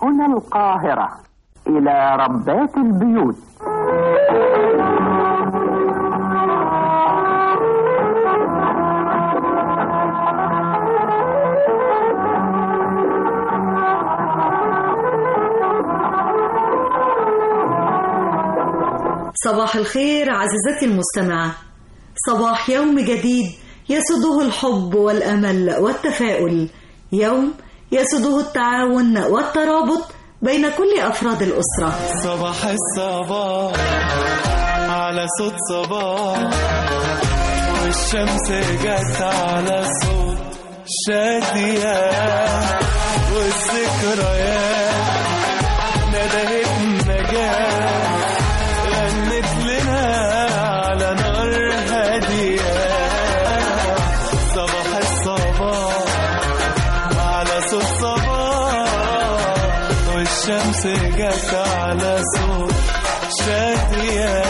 هنا القاهرة إلى ربات البيوت صباح الخير عزيزتي المستمعة صباح يوم جديد يسده الحب والأمل والتفاؤل يوم يسده التعاون والترابط بين كل أفراد الأسرة صباح الصباح على صوت صباح والشمس جت على صوت شادية والذكريات ندهت نجاة غنت لنا على نار هادية صباح الصباح على صوت صباح والشمس جت على صوت شادية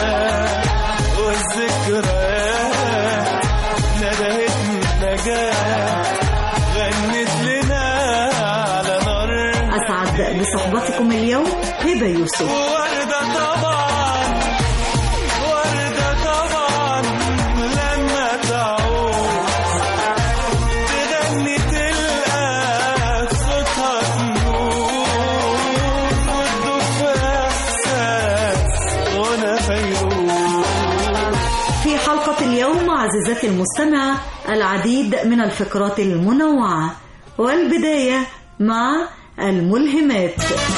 والذكريات ندهت نجاة غنت لنا على نار أسعد بصحبتكم اليوم هبة يوسف وردة طبعا وردة طبعا لما تعود تغني تلقى صوتها تنور وتدوب في إحساس غنى فيروز في حلقة اليوم عزيزتي المستمعة العديد من الفقرات المنوعة والبداية مع الملهمات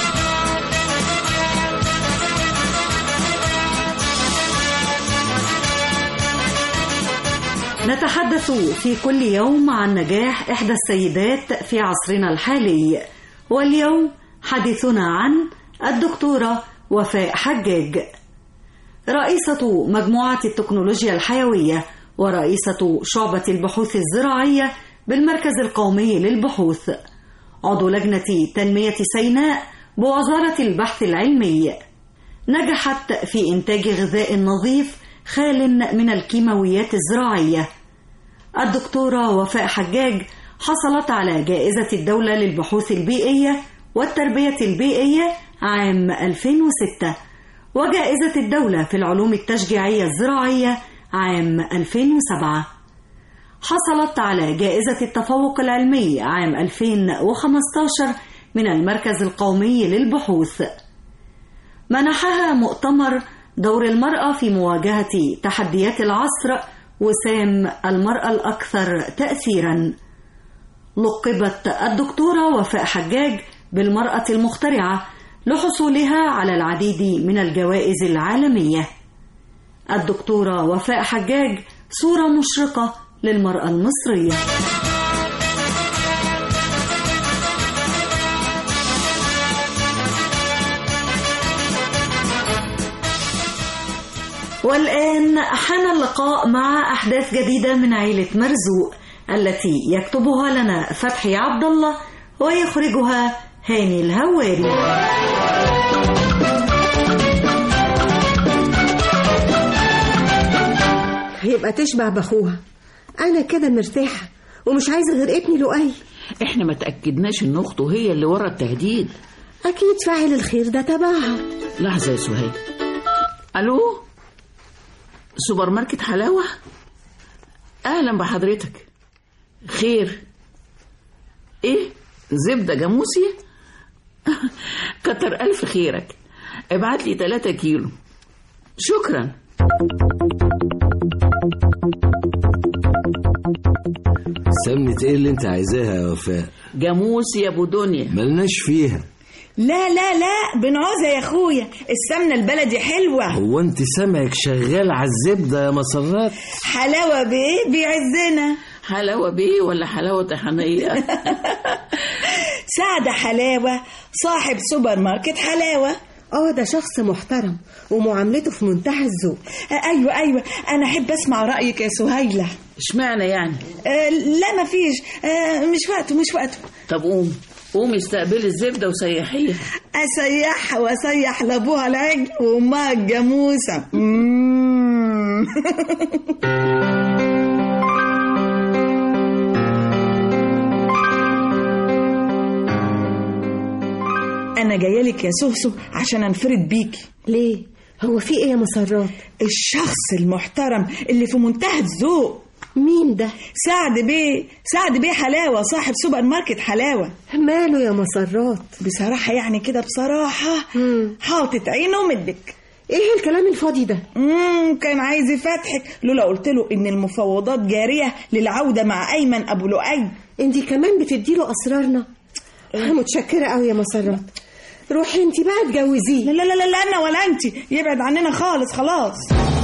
نتحدث في كل يوم عن نجاح إحدى السيدات في عصرنا الحالي واليوم حديثنا عن الدكتورة وفاء حجاج رئيسة مجموعة التكنولوجيا الحيوية ورئيسة شعبة البحوث الزراعية بالمركز القومي للبحوث عضو لجنة تنمية سيناء بوزارة البحث العلمي نجحت في إنتاج غذاء نظيف خال من الكيماويات الزراعية الدكتورة وفاء حجاج حصلت على جائزة الدولة للبحوث البيئية والتربية البيئية عام 2006 وجائزة الدولة في العلوم التشجيعية الزراعية عام 2007 حصلت على جائزة التفوق العلمي عام 2015 من المركز القومي للبحوث منحها مؤتمر دور المرأة في مواجهة تحديات العصر وسام المرأة الأكثر تأثيرا لقبت الدكتورة وفاء حجاج بالمرأة المخترعة لحصولها على العديد من الجوائز العالمية الدكتورة وفاء حجاج صورة مشرقة للمرأة المصرية والآن حان اللقاء مع أحداث جديدة من عيلة مرزوق التي يكتبها لنا فتحي عبد الله ويخرجها هاني الهواري يبقى تشبع باخوها انا كده مرتاحه ومش عايزه غير ابني لؤي احنا ما تأكدناش ان اخته هي اللي ورا التهديد اكيد فاعل الخير ده تبعها لحظة يا سهيل الو سوبر ماركت حلاوة اهلا بحضرتك خير ايه زبدة جاموسي كتر الف خيرك ابعت لي 3 كيلو شكرا سمنة ايه اللي انت عايزاها يا وفاء جاموسي يا ابو دنيا ملناش فيها لا لا لا بنعوزة يا اخويا السمنة البلدي حلوة هو انت سمعك شغال على الزبدة يا مسرات حلاوة بايه بيعزنا حلاوة بيه ولا حلاوة طحنية سعد حلاوة صاحب سوبر ماركت حلاوة اه ده شخص محترم ومعاملته في منتهى الذوق آه، ايوه ايوه انا احب اسمع رايك يا سهيله اشمعنى يعني آه، لا مفيش آه، مش وقته مش وقته طب قوم قومي استقبلي الزبدة وسيحيها اسيحها واسيح لابوها العجل وامها الجاموسه مم. انا جايه لك يا سوسو عشان انفرد بيكي ليه هو في ايه يا مسرات الشخص المحترم اللي في منتهى الذوق مين ده سعد بيه سعد بيه حلاوه صاحب سوبر ماركت حلاوه ماله يا مسرات بصراحه يعني كده بصراحه مم. حاطط عينه ومدك ايه الكلام الفاضي ده امم كان عايز يفتحك لولا قلت له ان المفاوضات جاريه للعوده مع ايمن ابو لؤي انتي كمان بتديله اسرارنا انا متشكره قوي يا مسرات روحي انتي بقى لا اتجوزيه لا لا لا انا ولا انت يبعد عننا خالص خلاص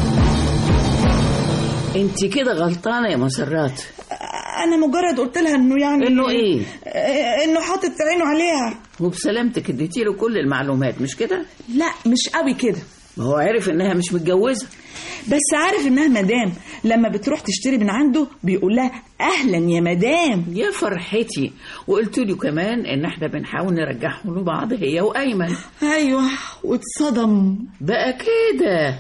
انت كده غلطانه يا مسرات انا مجرد قلت لها انه يعني انه ايه آه، انه حاطط عينه عليها وبسلامتك اديتي له كل المعلومات مش كده لا مش قوي كده ما هو عرف انها مش متجوزه بس عارف انها مدام لما بتروح تشتري من عنده بيقول لها اهلا يا مدام يا فرحتي وقلت له كمان ان احنا بنحاول نرجعهم لبعض هي وايمن ايوه واتصدم بقى كده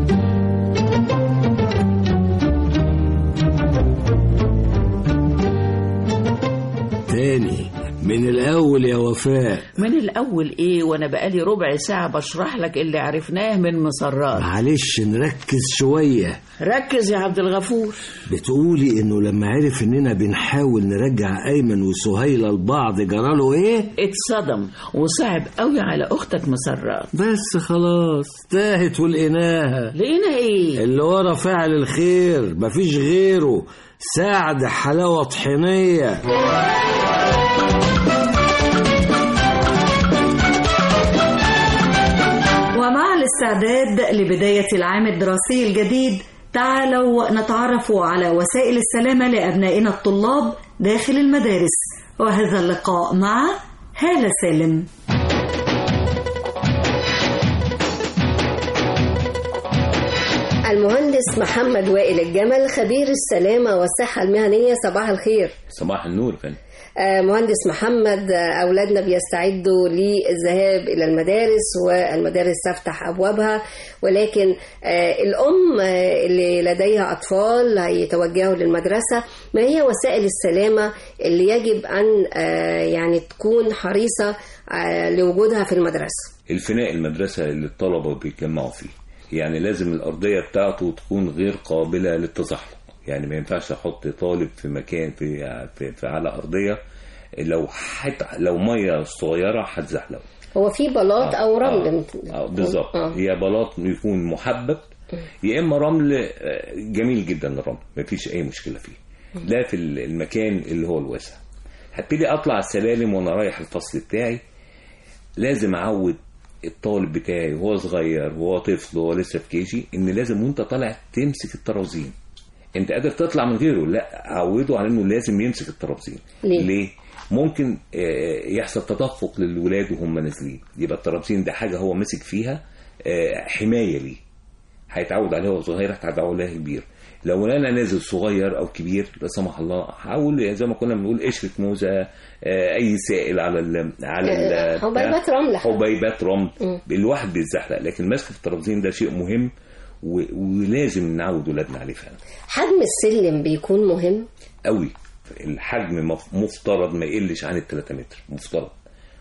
تاني من الأول يا وفاء من الاول ايه وانا بقالي ربع ساعه بشرح لك اللي عرفناه من مسرات معلش نركز شوية ركز يا عبد الغفور بتقولي إنه لما عرف إننا بنحاول نرجع أيمن وسهيلة لبعض جراله إيه؟ اتصدم وصعب قوي على اختك مسرات بس خلاص تاهت ولقيناها لقينا ايه اللي ورا فاعل الخير مفيش غيره سعد حلاوة طحينية ومع الاستعداد لبداية العام الدراسي الجديد تعالوا نتعرف على وسائل السلامة لأبنائنا الطلاب داخل المدارس وهذا اللقاء مع هالة سالم المهندس محمد وائل الجمل خبير السلامة والصحة المهنية صباح الخير صباح النور فندم آه، مهندس محمد آه، أولادنا بيستعدوا للذهاب إلى المدارس والمدارس تفتح أبوابها ولكن آه، الأم آه، اللي لديها أطفال هيتوجهوا للمدرسة ما هي وسائل السلامة اللي يجب أن آه، يعني تكون حريصة آه، لوجودها في المدرسة الفناء المدرسة اللي الطلبة بيتجمعوا فيه يعني لازم الأرضية بتاعته تكون غير قابلة للتزحلق يعني ما ينفعش أحط طالب في مكان في, في, في على أرضية لو حت لو مية صغيرة هتزحلق هو في بلاط أو رمل آه بالظبط آه. هي بلاط يكون محبب يا اما رمل آه، جميل جدا الرمل مفيش اي مشكله فيه ده في المكان اللي هو الواسع هبتدي اطلع السلالم وانا رايح الفصل بتاعي لازم اعود الطالب بتاعي وهو صغير وهو طفل وهو لسه في كيجي ان لازم وانت طالع تمسك الترابزين انت قادر تطلع من غيره لا عوده على انه لازم يمسك الترابزين ليه؟ ليه ممكن آه، يحصل تدفق للولاد وهم نازلين يبقى الترابزين ده حاجه هو ماسك فيها آه، حمايه ليه هيتعود عليها وهو صغير هيتعود عليها كبير لو انا نازل صغير او كبير لا سمح الله حاول زي ما كنا بنقول قشره موزه آه، اي سائل على ال على ال حبيبات رمل حبيبات رمل مم. الواحد بيتزحلق لكن مسك الترابزين ده شيء مهم و- ولازم نعود ولادنا عليه فعلا حجم السلم بيكون مهم قوي الحجم مف- مفترض ما يقلش عن ال 3 متر مفترض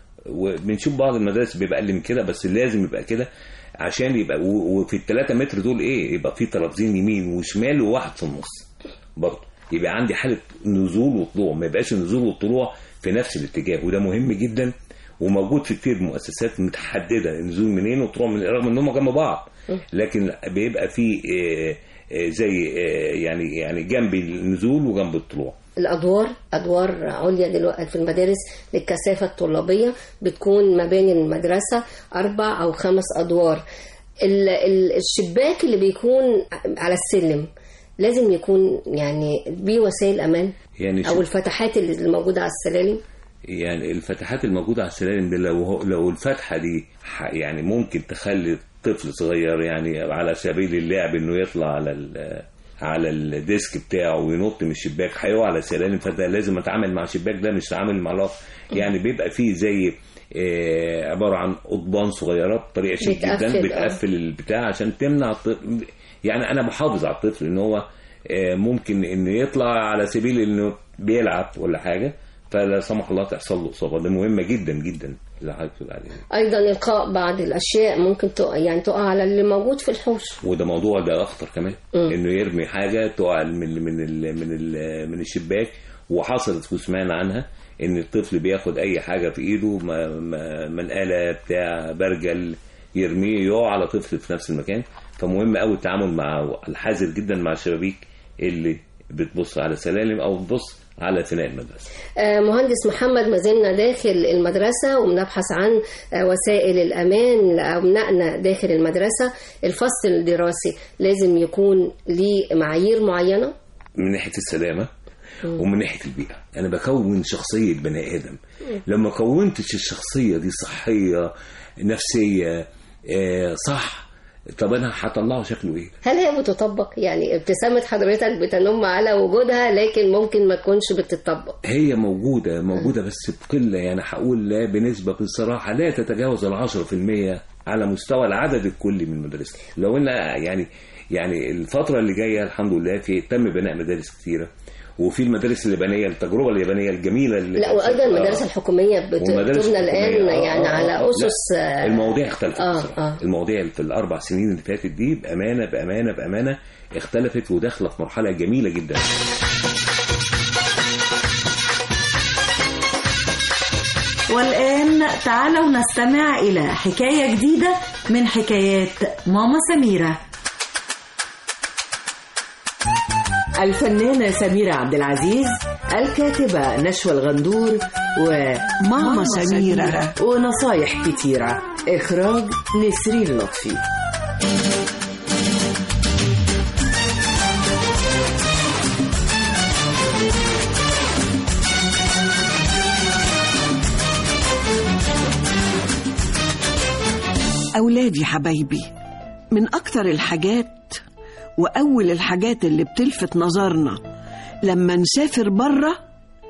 وبنشوف بعض المدارس بيبقى اقل من كده بس لازم يبقى كده عشان يبقى و- وفي ال 3 متر دول ايه يبقى في ترابزين يمين وشمال وواحد في النص برضه يبقى عندي حاله نزول وطلوع ما يبقاش النزول والطلوع في نفس الاتجاه وده مهم جدا وموجود في كتير مؤسسات متحدده النزول منين وطلوع من رغم ان هم جنب بعض لكن بيبقى في آه، آه، زي آه، يعني يعني جنب النزول وجنب الطلوع الادوار ادوار عليا دلوقتي في المدارس للكثافه الطلابيه بتكون مباني المدرسه اربع او خمس ادوار ال- ال- الشباك اللي بيكون على السلم لازم يكون يعني بيه وسائل امان يعني او شوف- الفتحات اللي موجوده على السلالم يعني الفتحات الموجودة على السلالم دي لو هو- لو الفتحة دي ح- يعني ممكن تخلي طفل صغير يعني على سبيل اللعب انه يطلع على ال- على الديسك بتاعه وينط من الشباك هيقع على السلالم فده لازم اتعامل مع الشباك ده مش اتعامل مع الأرض يعني بيبقى فيه زي آه، عبارة عن قضبان صغيرة بطريقة شيك بتقفل، جدا آه. بتقفل البتاع عشان تمنع الطفل يعني انا بحافظ على الطفل ان هو آه، ممكن انه يطلع على سبيل انه بيلعب ولا حاجه فلا سمح الله تحصل له اصابه دي مهمه جدا جدا اللي حضرتك بتقول عليه ايضا القاء بعض الاشياء ممكن تقع يعني تقع على اللي موجود في الحوش وده موضوع ده اخطر كمان مم. انه يرمي حاجه تقع من من ال من ال من الشباك وحصلت وسمعنا عنها ان الطفل بياخد اي حاجه في ايده ما- ما- منقله بتاع برجل يرميه يقع على طفل في نفس المكان فمهم قوي التعامل مع الحذر جدا مع الشبابيك اللي بتبص على سلالم او بتبص على فناء المدرسه آه، مهندس محمد ما زلنا داخل المدرسة وبنبحث عن آه، وسائل الأمان لأبنائنا داخل المدرسة الفصل الدراسي لازم يكون ليه معايير معينة من ناحيه السلامه ومن ناحيه البيئه انا بكون شخصيه بني ادم لما كونتش الشخصيه دي صحيه نفسيه آه، صح طب انا هطلعه شكله ايه هل هي بتطبق يعني ابتسامة حضرتك بتنم على وجودها لكن ممكن ما تكونش بتطبق هي موجودة موجودة بس بقلة يعني هقول لا بنسبة بصراحة لا تتجاوز العشرة في المية على مستوى العدد الكلي من المدارس لو ان يعني يعني الفترة اللي جاية الحمد لله في تم بناء مدارس كتيرة وفي المدارس اليابانية التجربة اليابانية الجميلة اللي لا وأيضا آه. المدارس الحكومية بت- ومدارس بتبنى الحكومية. الآن آه، يعني آه، على آه. أسس لا، آه، المواضيع اختلفت آه، بصراحة. آه. المواضيع في الأربع سنين اللي فاتت دي بأمانة بأمانة بأمانة اختلفت وداخلة في مرحلة جميلة جدا والآن تعالوا نستمع إلى حكاية جديدة من حكايات ماما سميرة الفنانة سميرة عبد العزيز الكاتبة نشوى الغندور وماما سميرة. ونصايح كتيرة إخراج نسرين لطفي أولادي حبايبي من أكتر الحاجات وأول الحاجات اللي بتلفت نظرنا لما نسافر برا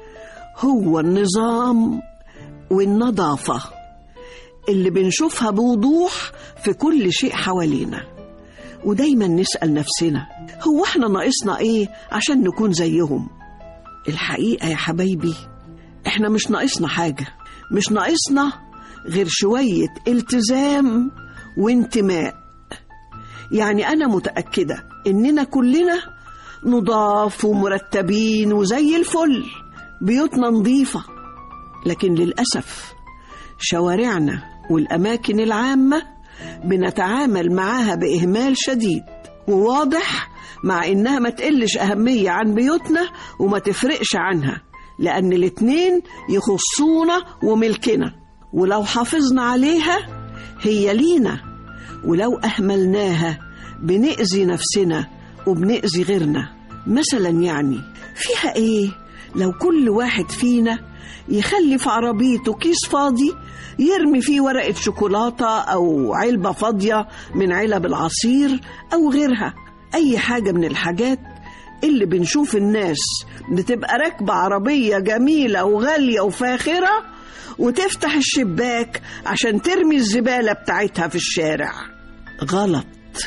هو النظام والنظافة اللي بنشوفها بوضوح في كل شيء حوالينا ودايما نسأل نفسنا هو احنا ناقصنا ايه عشان نكون زيهم الحقيقة يا حبايبي احنا مش ناقصنا حاجة مش ناقصنا غير شوية التزام وانتماء يعني أنا متأكدة إننا كلنا نضاف ومرتبين وزي الفل بيوتنا نظيفة لكن للأسف شوارعنا والأماكن العامة بنتعامل معاها بإهمال شديد وواضح مع إنها ما تقلش أهمية عن بيوتنا وما تفرقش عنها لأن الاتنين يخصونا وملكنا ولو حافظنا عليها هي لينا ولو أهملناها بنأذي نفسنا وبنأذي غيرنا مثلا يعني فيها إيه لو كل واحد فينا يخلي في عربيته كيس فاضي يرمي فيه ورقة شوكولاتة أو علبة فاضية من علب العصير أو غيرها أي حاجة من الحاجات اللي بنشوف الناس بتبقى راكبة عربية جميلة وغالية وفاخرة وتفتح الشباك عشان ترمي الزبالة بتاعتها في الشارع غلط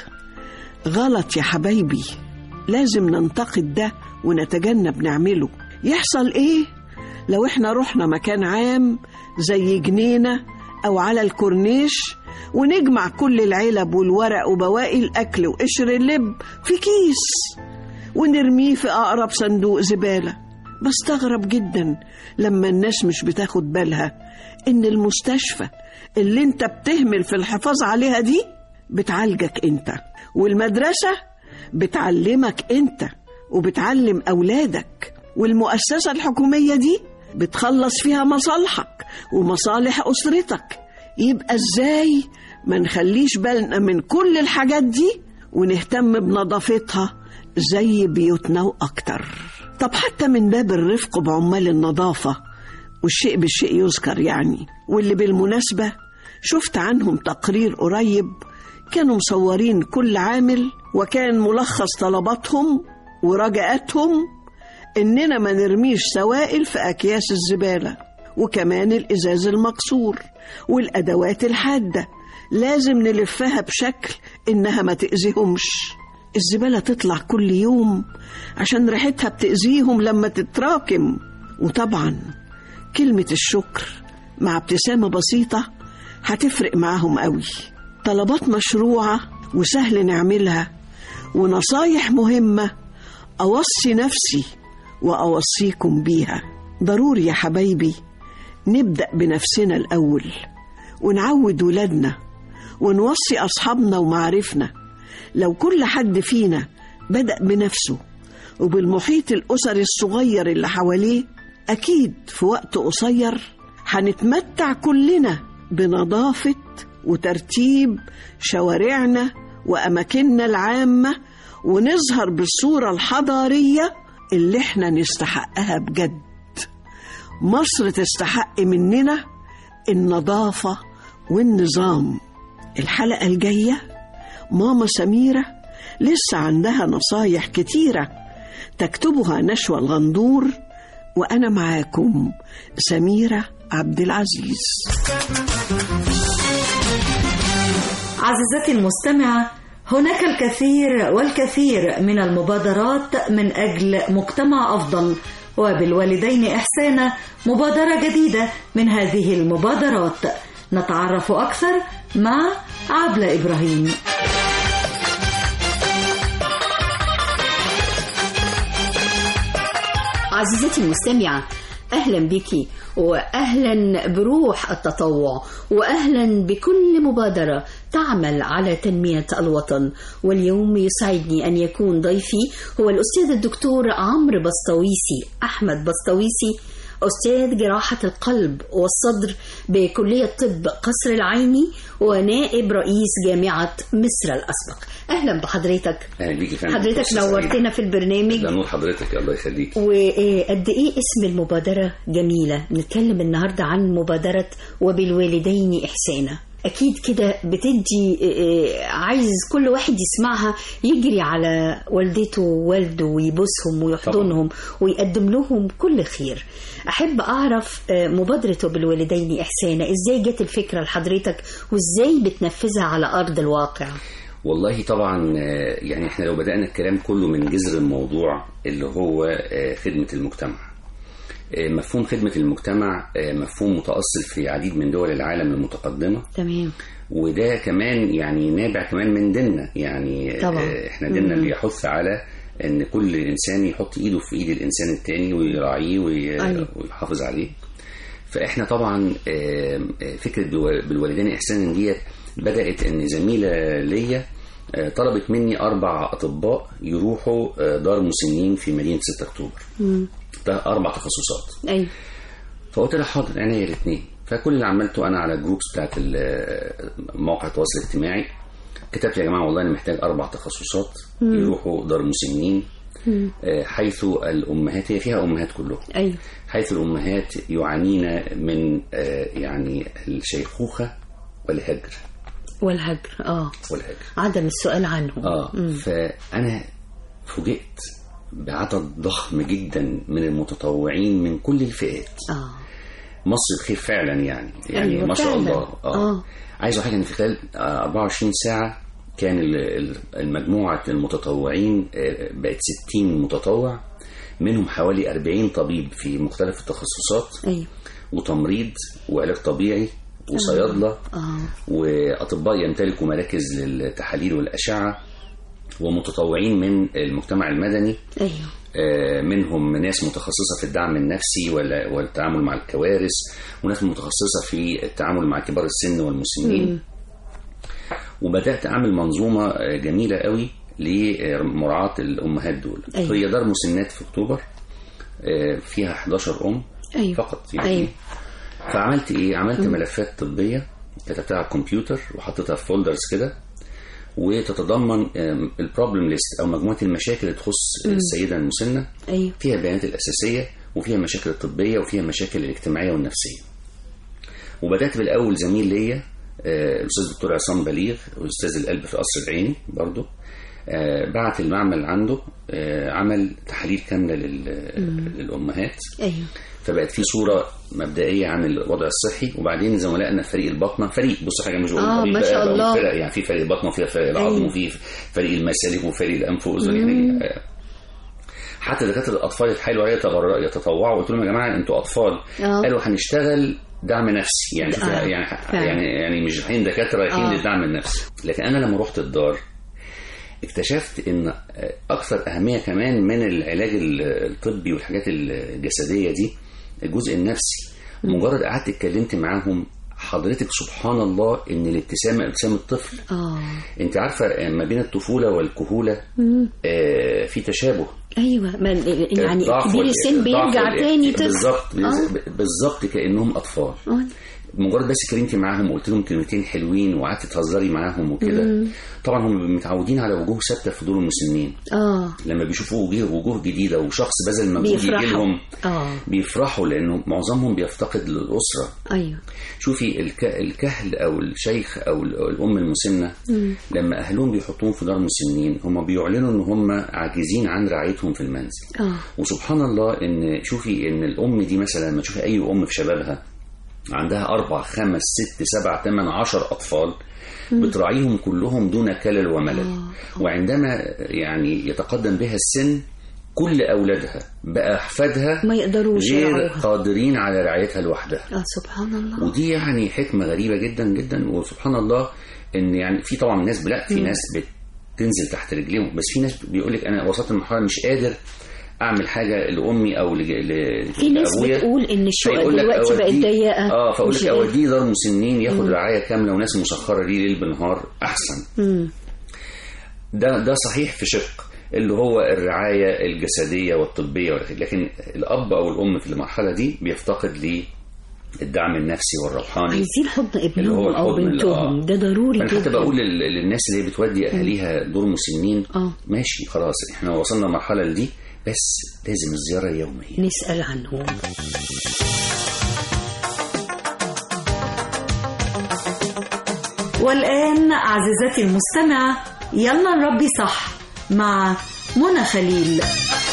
غلط يا حبايبي لازم ننتقد ده ونتجنب نعمله يحصل ايه لو احنا رحنا مكان عام زي جنينة او على الكورنيش ونجمع كل العلب والورق وبواقي الاكل وقشر اللب في كيس ونرميه في اقرب صندوق زبالة بستغرب جدا لما الناس مش بتاخد بالها ان المستشفى اللي انت بتهمل في الحفاظ عليها دي بتعالجك انت والمدرسة بتعلمك انت وبتعلم اولادك والمؤسسة الحكومية دي بتخلص فيها مصالحك ومصالح أسرتك يبقى ازاي ما نخليش بالنا من كل الحاجات دي ونهتم بنظافتها زي بيوتنا وأكتر طب حتى من باب الرفق بعمال النظافة والشيء بالشيء يذكر يعني واللي بالمناسبة شفت عنهم تقرير قريب كانوا مصورين كل عامل وكان ملخص طلباتهم ورجاءاتهم إننا ما نرميش سوائل في أكياس الزبالة وكمان الإزاز المكسور والأدوات الحادة لازم نلفها بشكل إنها ما تأذيهمش الزبالة تطلع كل يوم عشان ريحتها بتأذيهم لما تتراكم وطبعا كلمة الشكر مع ابتسامة بسيطة هتفرق معاهم قوي طلبات مشروعة وسهل نعملها ونصايح مهمة أوصي نفسي وأوصيكم بيها ضروري يا حبايبي نبدأ بنفسنا الأول ونعود ولادنا ونوصي أصحابنا ومعارفنا لو كل حد فينا بدأ بنفسه وبالمحيط الأسري الصغير اللي حواليه أكيد في وقت قصير هنتمتع كلنا بنظافة وترتيب شوارعنا وأماكننا العامة ونظهر بالصورة الحضارية اللي احنا نستحقها بجد مصر تستحق مننا النظافة والنظام الحلقة الجاية ماما سميرة لسه عندها نصايح كتيرة تكتبها نشوى الغندور وأنا معاكم سميرة عبد العزيز عزيزتي المستمعة هناك الكثير والكثير من المبادرات من أجل مجتمع أفضل وبالوالدين إحسانا مبادرة جديدة من هذه المبادرات نتعرف أكثر مع عبلة إبراهيم عزيزتي المستمعة أهلا بك وأهلا بروح التطوع وأهلا بكل مبادرة تعمل على تنمية الوطن واليوم يسعدني أن يكون ضيفي هو الأستاذ الدكتور عمرو بسطويسي أحمد بسطويسي أستاذ جراحة القلب والصدر بكلية طب قصر العيني ونائب رئيس جامعة مصر الأسبق أهلا بحضرتك اهلا بيكي فندم حضرتك فرصة سعيدة. نورتنا في البرنامج ده نور حضرتك الله يخليك وقد ايه اسم المبادرة جميلة نتكلم النهاردة عن مبادرة وبالوالدين إحسانا أكيد كده بتدي آه، عايز كل واحد يسمعها يجري على والدته ووالده ويبوسهم ويحضنهم ويقدم لهم كل خير أحب أعرف آه، مبادرة وبالوالدين إحسانا إزاي جت الفكرة لحضرتك وإزاي بتنفذها على أرض الواقع والله طبعا آه، يعني احنا لو بدأنا الكلام كله من جذر الموضوع اللي هو آه، خدمة المجتمع آه، مفهوم خدمة المجتمع آه، مفهوم متأصل في عديد من دول العالم المتقدمة تمام وده كمان يعني نابع كمان من ديننا يعني طبعا. آه، احنا ديننا مم. بيحث على ان كل انسان يحط ايده في ايد الانسان التاني ويراعيه وي- أيوة. ويحافظ عليه فاحنا طبعا آه، آه، فكره بالو- بالوالدين احسانا ديت بدات ان زميله ليا آه، طلبت مني اربع اطباء يروحوا آه، دار مسنين في مدينه 6 اكتوبر مم. ده اربع تخصصات أيوة فقلت لها حاضر عينيا الاثنين فكل اللي عملته انا على الجروبس بتاعت ال- مواقع التواصل الاجتماعي كتبت يا جماعه والله انا محتاج اربع تخصصات مم. يروحوا دار مسنين مم. آه، حيث الامهات هي فيها امهات كلهم أيوة حيث الامهات يعانين من آه، يعني الشيخوخه والهجر والهجر اه والهجر عدم السؤال عنهم اه مم. فانا فوجئت بعدد ضخم جدا من المتطوعين من كل الفئات اه مصر بخير فعلا يعني يعني أيوة ما شاء فعلا. الله آه. عايز اقول حاجه ان في خلال آه، 24 ساعه كان ال- ال- المجموعه المتطوعين آه، بقت 60 متطوع منهم حوالي 40 طبيب في مختلف التخصصات ايوه وتمريض وعلاج طبيعي وصيادله اه واطباء يمتلكوا مراكز للتحاليل والاشعه ومتطوعين من المجتمع المدني ايوه آه، منهم ناس متخصصة في الدعم النفسي ولا- والتعامل مع الكوارث وناس متخصصة في التعامل مع كبار السن والمسنين مم. وبدأت أعمل منظومة آه، جميلة قوي لمراعاة الأمهات دول أيوة. هي دار مسنات في أكتوبر آه، فيها 11 أم ايوه فقط يعني ايوه فعملت ايه عملت مم. ملفات طبيه كتبتها على الكمبيوتر وحطيتها في فولدرز كده وتتضمن البروبلم ليست او مجموعه المشاكل اللي تخص مم. السيده المسنه ايوه فيها البيانات الاساسيه وفيها المشاكل الطبيه وفيها المشاكل الاجتماعيه والنفسيه وبدات بالاول زميل ليا آه، الاستاذ الدكتور عصام بليغ واستاذ القلب في قصر العيني برضو آه، بعت المعمل عنده آه، عمل تحاليل كامله لل- مم. للامهات ايوه فبقت في صوره مبدئيه عن الوضع الصحي وبعدين زملائنا في فريق البطنه فريق بص حاجه مش بقول آه، طبيب ما بقى، شاء بقوا الله. فرق يعني في فريق البطنه وفي فريق العظم أيوة. وفي فريق المسالك وفريق الانف واذن مم. يعني آه، حتى دكاتره الاطفال اتحايلوا عليا يتبرع- يتطوعوا قلت لهم يا جماعه انتوا اطفال آه. قالوا هنشتغل دعم نفسي يعني شوف آه، يعني فعلا. يعني يعني مش رايحين دكاتره رايحين آه. للدعم النفسي لكن انا لما رحت الدار اكتشفت ان اكثر اهميه كمان من العلاج الطبي والحاجات الجسديه دي الجزء النفسي مجرد قعدت اتكلمت معاهم حضرتك سبحان الله ان الابتسامه ابتسامه الطفل اه انت عارفه ما بين الطفوله والكهوله مم. آه في تشابه ايوه ما يعني الضعف كبير وال- السن الضعف بيرجع وال- تاني طفل بالظبط آه. بالظبط كانهم اطفال آه. مجرد بس اتكلمتي معاهم وقلت لهم كلمتين حلوين وقعدت تهزري معاهم وكده مم. طبعا هم متعودين على وجوه ثابته في دور المسنين اه لما بيشوفوا وجوه وجوه جديده وشخص بذل مجهود يجي بيفرحوا لهم اه بيفرحوا لانه معظمهم بيفتقد للاسره ايوه شوفي الك... الكهل او الشيخ او ال- الام المسنه مم. لما اهلهم بيحطوهم في دار مسنين هم بيعلنوا ان هم عاجزين عن رعايتهم في المنزل اه وسبحان الله ان شوفي ان الام دي مثلا لما تشوفي اي ام في شبابها عندها اربع خمس ست سبع ثمان عشر اطفال مم. بتراعيهم كلهم دون كلل وملل وعندما يعني يتقدم بها السن كل اولادها بقى احفادها ما يقدروش غير يرعوها. قادرين على رعايتها لوحدها اه سبحان الله ودي يعني حكمه غريبه جدا جدا وسبحان الله ان يعني في طبعا ناس لا في مم. ناس بتنزل تحت رجليهم بس في ناس بيقول لك انا وصلت لمرحله مش قادر اعمل حاجه لامي او لج- ل- في ناس لابويا بتقول ان الشقق فيقول لك دلوقتي بقت أوديه- ضيقه اه فاقول مش لك قادر. اوديه دار مسنين ياخد مم. رعايه كامله وناس مسخره ليه ليل بنهار احسن مم. ده ده صحيح في شق اللي هو الرعايه الجسديه والطبيه والأخير. لكن الاب او الام في المرحله دي بيفتقد للدعم النفسي والروحاني عايزين حضن اللي هو ابنهم او الحضن اللي- بنتهم آه. ده ضروري انا حتى جدا بقول لل- للناس اللي هي بتودي اهاليها دور مسنين اه ماشي خلاص احنا وصلنا المرحله دي بس لازم الزياره يوميه نسال عنهم والآن عزيزتي المستمعة يلا نربي صح مع منى خليل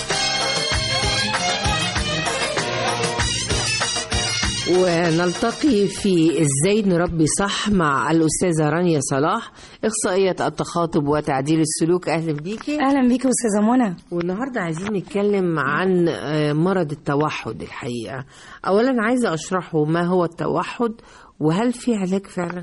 ونلتقي في ازاي نربي صح مع الاستاذه رانيا صلاح اخصائيه التخاطب وتعديل السلوك اهلا بيكي اهلا بيكي استاذه منى والنهارده عايزين نتكلم عن آه، مرض التوحد الحقيقه اولا عايزه اشرحه ما هو التوحد وهل في علاج فعلا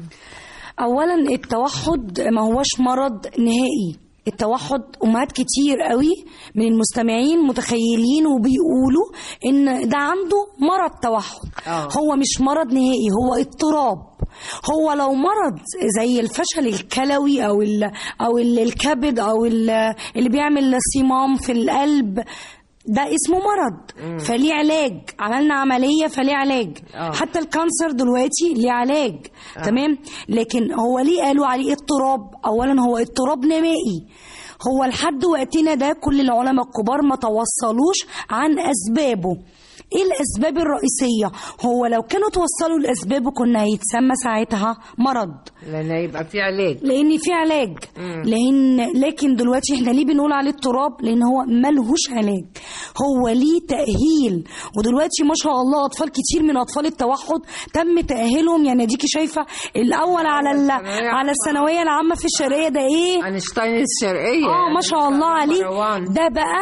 اولا التوحد ما هوش مرض نهائي التوحد امهات كتير قوي من المستمعين متخيلين وبيقولوا ان ده عنده مرض توحد آه. هو مش مرض نهائي هو اضطراب هو لو مرض زي الفشل الكلوي او ال او ال- الكبد او ال- اللي بيعمل صمام في القلب ده اسمه مرض مم. فليه علاج عملنا عملية فليه علاج آه. حتى الكانسر دلوقتي ليه علاج آه. تمام لكن هو ليه قالوا عليه اضطراب اولا هو اضطراب نمائي هو لحد وقتنا ده كل العلماء الكبار ما توصلوش عن اسبابه ايه الاسباب الرئيسيه هو لو كانوا توصلوا لاسبابه كنا هيتسمى ساعتها مرض لان يبقى في علاج لان في علاج مم. لان لكن دلوقتي احنا ليه بنقول عليه اضطراب لان هو ملهوش علاج هو ليه تاهيل ودلوقتي ما شاء الله اطفال كتير من اطفال التوحد تم تاهيلهم يعني اديكي شايفه الاول على ال... على الثانويه العامه في الشرقيه ده ايه اينشتاين الشرقيه اه ما شاء الله عليه مروان. ده بقى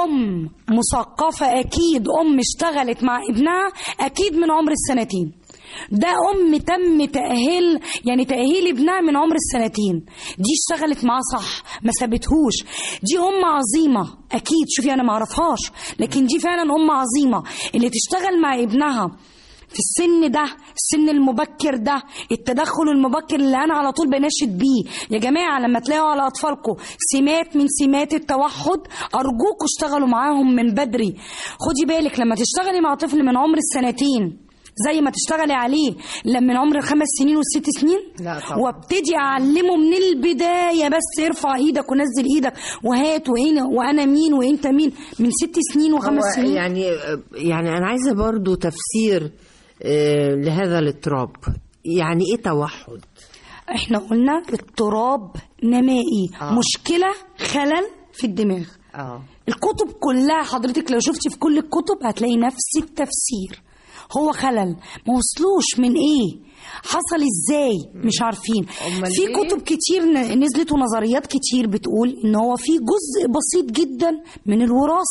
ام مثقفه اكيد ام اشتغلت مع ابنها اكيد من عمر السنتين ده ام تم تاهيل يعني تاهيل ابنها من عمر السنتين دي اشتغلت معاه صح ما سابتهوش دي ام عظيمه اكيد شوفي انا ما اعرفهاش لكن دي فعلا ام عظيمه اللي تشتغل مع ابنها في السن ده السن المبكر ده التدخل المبكر اللي انا على طول بناشد بيه يا جماعه لما تلاقوا على اطفالكم سمات من سمات التوحد ارجوكوا اشتغلوا معاهم من بدري خدي بالك لما تشتغلي مع طفل من عمر السنتين زي ما تشتغلي عليه لما من عمر الخمس سنين والست سنين لا طبعا. وابتدي اعلمه من البدايه بس ارفع ايدك ونزل ايدك وهات وهنا وانا مين وانت مين من ست سنين وخمس هو سنين يعني يعني انا عايزه برضو تفسير آه، لهذا الاضطراب يعني ايه توحد احنا قلنا اضطراب نمائي آه. مشكلة خلل في الدماغ اه الكتب كلها حضرتك لو شفتي في كل الكتب هتلاقي نفس التفسير هو خلل ما وصلوش من ايه حصل ازاي مش عارفين أمال في إيه؟ كتب كتير ن- نزلت ونظريات كتير بتقول ان هو في جزء بسيط جدا من الوراثة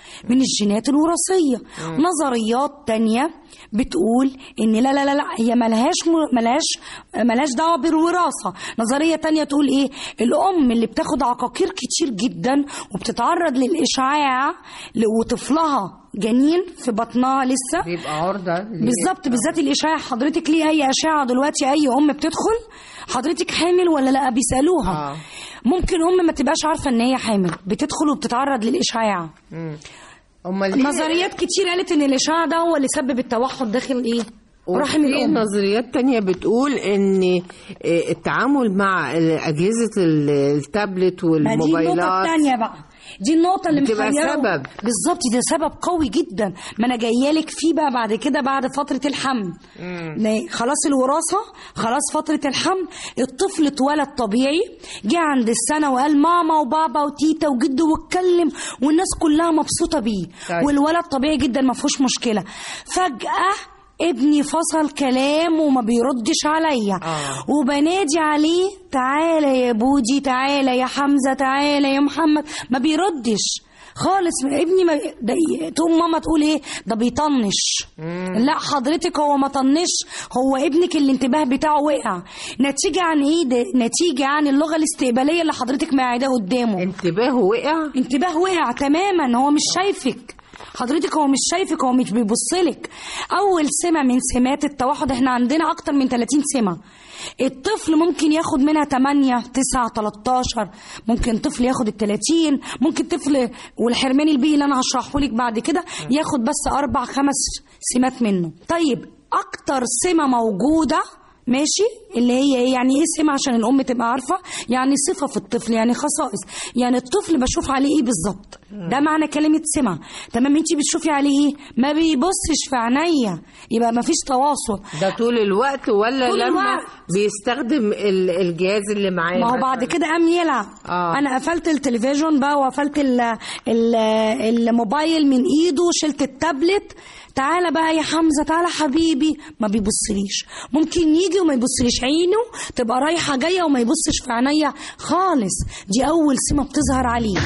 من الجينات الوراثية نظريات تانية بتقول ان لا لا لا, لا هي ملهاش ملهاش ملهاش دعوه بالوراثه نظريه تانية تقول ايه الام اللي بتاخد عقاقير كتير جدا وبتتعرض للاشعاع ل- وطفلها جنين في بطنها لسه بيبقى عرضة ل- بالظبط بالذات الاشعاع حضرتك ليه اي اشعه دلوقتي اي ام بتدخل حضرتك حامل ولا لا بيسالوها آه. ممكن ام ما تبقاش عارفه ان هي حامل بتدخل وبتتعرض للاشعاع مم. امال ليه- نظريات كتير قالت ان الاشعاع ده هو اللي سبب التوحد داخل ايه رحم وفي الام نظريات تانية بتقول ان آه، التعامل مع اجهزة ال- التابلت ما دي النقطة والموبايلات التانية بقى دي النقطة اللي بتبقى محيرة سبب. بالظبط ده سبب قوي جدا ما انا جايه لك فيه بقى بعد كده بعد فترة الحمل لا، خلاص الوراثة خلاص فترة الحمل الطفل اتولد طبيعي جه عند السنة وقال ماما وبابا وتيتا وجده واتكلم والناس كلها مبسوطة بيه طيب. والولد طبيعي جدا ما فيهوش مشكلة فجأة ابني فصل كلام وما بيردش عليا آه. وبنادي عليه تعالى يا بودي تعالى يا حمزة تعالى يا محمد ما بيردش خالص ابني ما ده تقوم ماما تقول ايه ده بيطنش لا حضرتك هو ما طنش هو ابنك الانتباه بتاعه وقع نتيجة عن ايه ده نتيجة عن اللغة الاستقبالية اللي حضرتك قاعدة قدامه انتباهه وقع انتباه وقع تماما هو مش شايفك حضرتك هو مش شايفك هو مش بيبصلك اول سمه من سمات التوحد احنا عندنا اكتر من 30 سمه الطفل ممكن ياخد منها 8 9 13 ممكن طفل ياخد ال 30 ممكن طفل والحرمان البيئي اللي انا هشرحه لك بعد كده ياخد بس اربع خمس سمات منه طيب اكتر سمه موجوده ماشي اللي هي ايه يعني ايه سمة عشان الام تبقى عارفه يعني صفه في الطفل يعني خصائص يعني الطفل بشوف عليه ايه بالظبط ده معنى كلمه سمة تمام انت بتشوفي عليه ايه ما بيبصش في عينيا يبقى ما فيش تواصل ده طول الوقت ولا طول لما الوقت. بيستخدم ال- الجهاز اللي معاه ما هو بعد مثلاً؟ كده قام يلعب آه. انا قفلت التلفزيون بقى وقفلت ال ال الموبايل من ايده وشلت التابلت تعالى بقى يا حمزه تعالى حبيبي ما بيبصليش ممكن يجي وما يبصليش عينه تبقى رايحه جايه وما يبصش في عينيا خالص دي اول سمه بتظهر عليه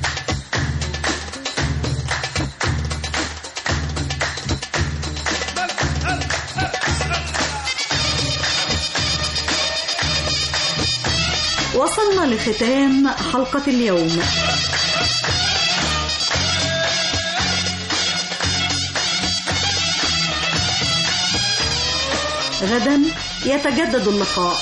وصلنا لختام حلقة اليوم غدا يتجدد اللقاء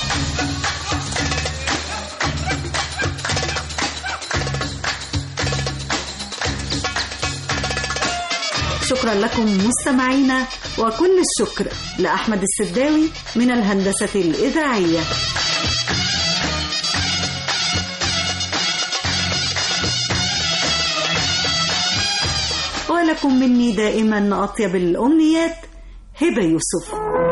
شكرا لكم مستمعينا وكل الشكر لأحمد السداوي من الهندسة الإذاعية ولكم مني دائما أطيب الأمنيات هبة يوسف